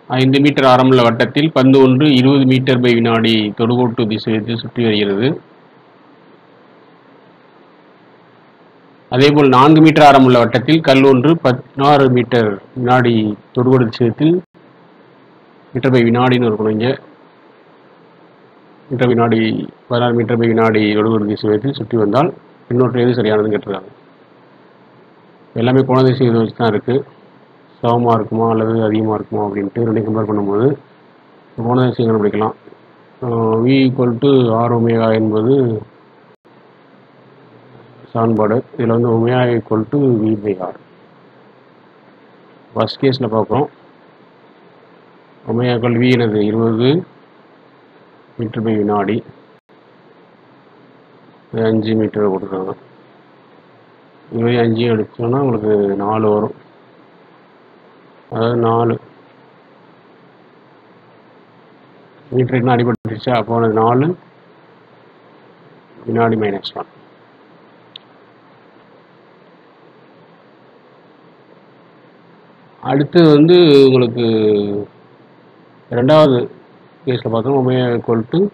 ஐந்து மீட்டர் ஆரமுள்ள வட்டத்தில் பந்து ஒன்று இருபது மீட்டர் பை வினாடி தொடுகோட்டு திசையத்தில் சுற்றி வருகிறது அதேபோல் நான்கு மீட்டர் ஆரமுள்ள வட்டத்தில் கல் ஒன்று பதினாறு மீட்டர் வினாடி தொடுகோடு திசையத்தில் மீட்டர் பை வினாடின்னு இருக்கணும் இங்கே மீட்டர் வினாடி பதினாறு மீட்டர் பை வினாடி தொடுகோடு திசையத்தில் சுற்றி வந்தால் இன்னொன்று எது சரியானதுன்னு கேட்டிருக்காங்க எல்லாமே கோண திசை இதை வச்சு தான் இருக்குது சமமாக இருக்குமா அல்லது அதிகமாக இருக்குமா அப்படின்ட்டு ரெண்டையும் கம்பேர் பண்ணும்போது கோண திசையை கண்டுபிடிக்கலாம் V equal to R omega என்பது சமன்பாடு இதில் வந்து omega equal to V by R first கேஸில் பார்க்குறோம் ஒமேகா ஈக்குவல் வி எனது இருபது மீட்டர் பை வினாடி இது அஞ்சு மீட்டர் கொடுத்துருக்காங்க இருபது அஞ்சு அடித்தோன்னா உங்களுக்கு நாலு வரும் அதாவது நாலு மீட்டருக்கு அடிபட்டுருச்சா அப்போ அது நாலு வினாடி மைனஸ் ஒன் அடுத்தது வந்து உங்களுக்கு ரெண்டாவது கேஸில் பார்த்தோம் omega equal to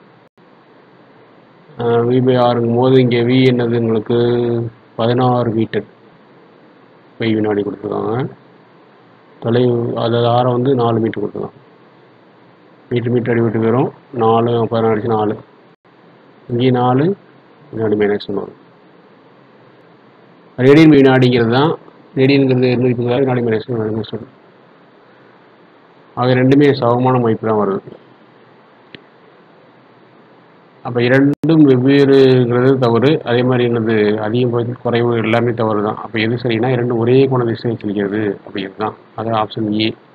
V by ஆறுங்கும் போது இங்கே வி என்னது உங்களுக்கு பதினாறு மீட்டர் பை வினாடி கொடுத்துருக்காங்க தொலைவு அதாவது ஆரம் வந்து நாலு மீட்டர் கொடுத்துருக்காங்க மீட்டர் மீட்டர் அடிபட்டு வரும் நாலு பதினாறு அடிச்சு நாலு இங்கே நாலு வினாடி மைனஸ் ஒன்று வரும் ரேடியன் வினாடிங்கிறது தான் ரேடியன்கிறது இருநூத்தி முப்பதாயிரம் வினாடி மைனஸ் வினாடி மைனஸ் ஒன்று ஆக ரெண்டுமே சமமான மதிப்பு தான் வருது அப்போ இரண்டும் வெவ்வேறுங்கிறது தவறு அதே மாதிரி என்னது அதிகம் பகுதி குறைவு எல்லாமே தவறு தான் அப்போ எது சரின்னா இரண்டும் ஒரே கோண திசையை செல்கிறது அப்படிங்கிறது தான் அதான் ஆப்ஷன் ஏ